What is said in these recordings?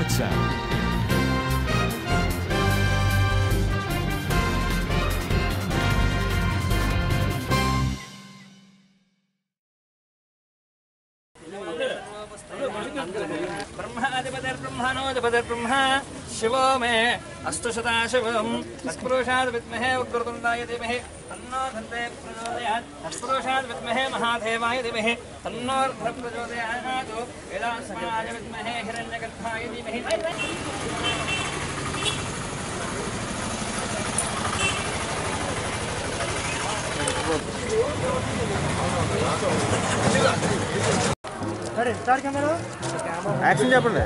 Sports Sound. ब्रह्माधिपतिर्ब्रह्मणोऽधिपतिर्ब्रह्म शिवो मे अस्तु शता शिवम् तत्पुरुषाद् विद्महे उग्रतुण्डाय धीमहि तन्नो धन्ते प्रचोदयात् तत्पुरुषाद् विद्महे महादेवाय धीमहि तन्नो प्रचोदयात् वेदास्माय विद्महे हिरण्यगर्भाय धीमहि యాక్షన్ చెప్పండి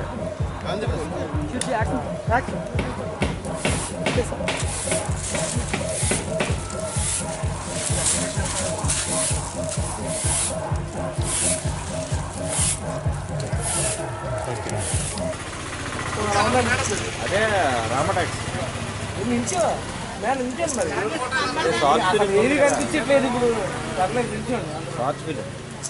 అదే రామ ట్యాక్స్ నిల్చో నేను నిల్చోను మరి షార్ట్ ఫిలిం ఏది కనిపించట్లేదు ఇప్పుడు పర్లేదు నిల్చోండి షార్ట్ ఫిలిం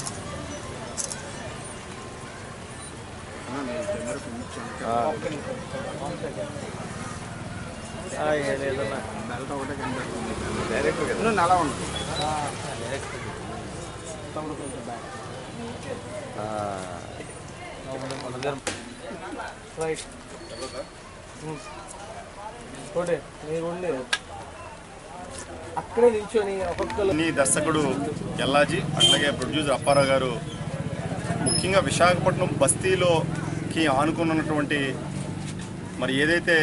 ఏదైనా డైరెక్ట్ అలా ఉంది రైట్ ఒకటే మీరు ఉండే అక్కడే నిల్చొని ఒక్కొక్కరు నీ దర్శకుడు ఎల్లాజీ అట్లాగే ప్రొడ్యూసర్ అప్పారావు గారు ముఖ్యంగా విశాఖపట్నం బస్తీలోకి ఆనుకున్నటువంటి మరి ఏదైతే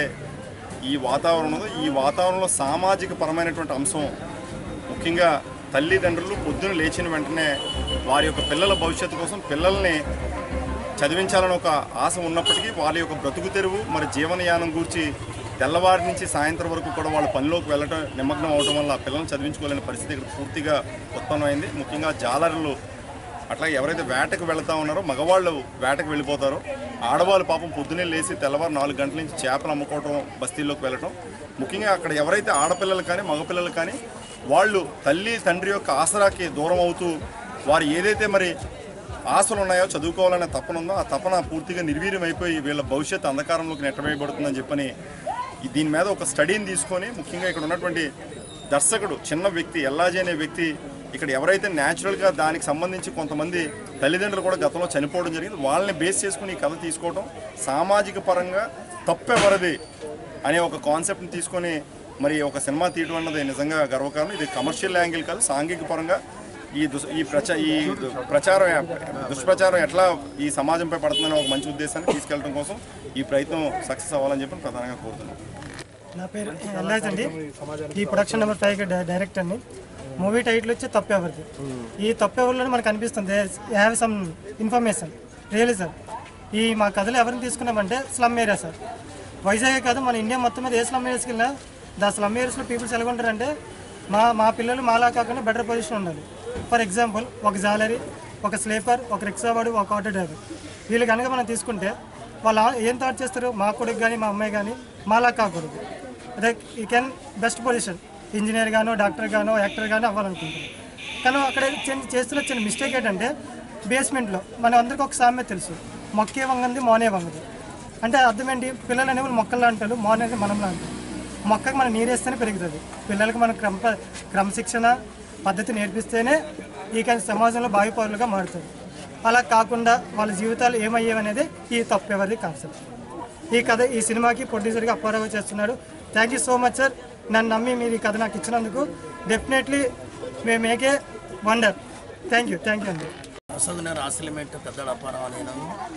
ఈ వాతావరణం ఉందో ఈ వాతావరణంలో సామాజిక పరమైనటువంటి అంశం ముఖ్యంగా తల్లిదండ్రులు పొద్దున లేచిన వెంటనే వారి యొక్క పిల్లల భవిష్యత్తు కోసం పిల్లల్ని చదివించాలని ఒక ఆశ ఉన్నప్పటికీ వాళ్ళ యొక్క బ్రతుకు తెరువు మరి జీవనయానం గురించి తెల్లవారి నుంచి సాయంత్రం వరకు కూడా వాళ్ళ పనిలోకి వెళ్ళటం నిమగ్నం అవడం వల్ల పిల్లల్ని చదివించుకోలేని పరిస్థితి ఇక్కడ పూర్తిగా ఉత్పన్నమైంది ముఖ్యంగా జాలరులు అట్లాగే ఎవరైతే వేటకు వెళ్తా ఉన్నారో మగవాళ్ళు వేటకు వెళ్ళిపోతారో ఆడవాళ్ళు పాపం పొద్దున్నే లేచి తెల్లవారు నాలుగు గంటల నుంచి చేపలు అమ్ముకోవటం బస్తీల్లోకి వెళ్ళటం ముఖ్యంగా అక్కడ ఎవరైతే ఆడపిల్లలు కానీ మగపిల్లలు కానీ వాళ్ళు తల్లి తండ్రి యొక్క ఆసరాకి దూరం అవుతూ వారు ఏదైతే మరి ఆశలు ఉన్నాయో చదువుకోవాలనే తపన ఉందో ఆ తపన పూర్తిగా నిర్వీర్యం అయిపోయి వీళ్ళ భవిష్యత్తు అంధకారంలోకి నెట్టవేయబడుతుందని చెప్పని ఈ దీని మీద ఒక స్టడీని తీసుకొని ముఖ్యంగా ఇక్కడ ఉన్నటువంటి దర్శకుడు చిన్న వ్యక్తి ఎల్లాజీ అనే వ్యక్తి ఇక్కడ ఎవరైతే న్యాచురల్గా దానికి సంబంధించి కొంతమంది తల్లిదండ్రులు కూడా గతంలో చనిపోవడం జరిగింది వాళ్ళని బేస్ చేసుకుని ఈ కథ తీసుకోవడం సామాజిక పరంగా తప్పెవరది అనే ఒక కాన్సెప్ట్ని తీసుకొని మరి ఒక సినిమా తీయడం అన్నది నిజంగా గర్వకారణం ఇది కమర్షియల్ యాంగిల్ కాదు సాంఘిక పరంగా ఈ దుస్ ఈ ప్రచ ఈ ప్రచారం దుష్ప్రచారం ఎట్లా ఈ సమాజంపై పడుతుందనే ఒక మంచి ఉద్దేశాన్ని తీసుకెళ్ళడం కోసం ఈ ప్రయత్నం సక్సెస్ అవ్వాలని చెప్పి ప్రధానంగా కోరుతున్నాం నా పేరు ఎల్లాజ్ అండి ఈ ప్రొడక్షన్ నెంబర్ ఫైవ్ డైరెక్ట్ అండి మూవీ టైటిల్ వచ్చి తప్పెవరిది ఈ తప్పెవరిలో మనకు అనిపిస్తుంది have some information really sir ఈ మా కథలు ఎవరిని తీసుకున్నామంటే స్లమ్ ఏరియా సార్ వైజాగ్ కాదు మన ఇండియా మొత్తం మీద ఏ స్లమ్ ఏరియాస్కి వెళ్ళినా దా స్లమ్ ఏరియాస్లో పీపుల్స్ ఎలా ఉంటారంటే మా మా పిల్లలు మాలా కాకుండా బెటర్ పొజిషన్ ఉండాలి ఫర్ ఎగ్జాంపుల్ ఒక జాలరీ ఒక స్లీపర్ ఒక రిక్షా వాడు ఒక ఆటో డ్రైవర్ వీళ్ళు కనుక మనం తీసుకుంటే వాళ్ళు ఆ- ఏం థాట్ చేస్తారు మా కొడుకు కానీ మా అమ్మాయి కానీ మాలా కాకూడదు అదే ఈ కెన్ బెస్ట్ పొజిషన్ ఇంజనీర్ గానో డాక్టర్ గానో యాక్టర్ గానో అవ్వాలనుకుంటారు కానీ అక్కడ చిన్న చేస్తున్న చిన్న మిస్టేక్ ఏంటంటే బేస్మెంట్లో మన అందరికీ ఒక సామెత తెలుసు మొక్కే వంగంది మోనే వంగది అంటే అర్థం ఏంటి పిల్లలు అనేవాళ్ళు మొక్కలు అంటారు మోనే అంటే మనం అంటారు మొక్కకు మనం నీరేస్తేనే పెరుగుతుంది పిల్లలకు మనం క్రమ క్రమశిక్షణ పద్ధతి నేర్పిస్తేనే ఈ కానీ సమాజంలో భావి పౌరులుగా మారుతారు అలా కాకుండా వాళ్ళ జీవితాలు ఏమయ్యేవనేది ఈ తప్పు ఎవరిది కాన్సెప్ట్ ఈ కథ ఈ సినిమాకి ప్రొడ్యూసర్గా అప్పారావు చేస్తున్నాడు thank you so much sir నన్ను నమ్మి మీరు ఈ కథ నాకు ఇచ్చినందుకు definitely may make wonder thank you thank you అండి ప్రసాద్ నేను ఆసిలిమెంట్ పెద్దడు అప్పారావు నేను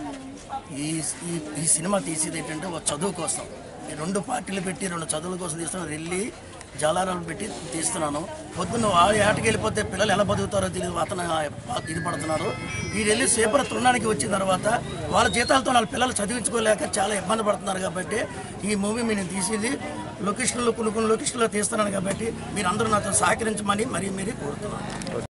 ఈ ఈ ఈ సినిమా తీసేది ఏంటంటే ఒక చదువు కోసం ఈ రెండు పార్టీలు పెట్టి రెండు చదువుల కోసం తీస్తున్నాను వెళ్ళి జలారాలు పెట్టి తీస్తున్నాను పొద్దున్న ఆ ఏటకి వెళ్ళిపోతే పిల్లలు ఎలా బతుకుతారో తెలియదు అతను ఇది పడుతున్నారు వీరు వెళ్ళి సేపర తృణానికి వచ్చిన తర్వాత వాళ్ళ జీతాలతో వాళ్ళ పిల్లలు చదివించుకోలేక చాలా ఇబ్బంది పడుతున్నారు కాబట్టి ఈ మూవీ నేను తీసేది లొకేషన్లో కొన్ని కొన్ని లొకేషన్లో తీస్తున్నాను కాబట్టి మీరు అందరూ నాతో సహకరించమని మరీ మరీ కోరుతున్నాను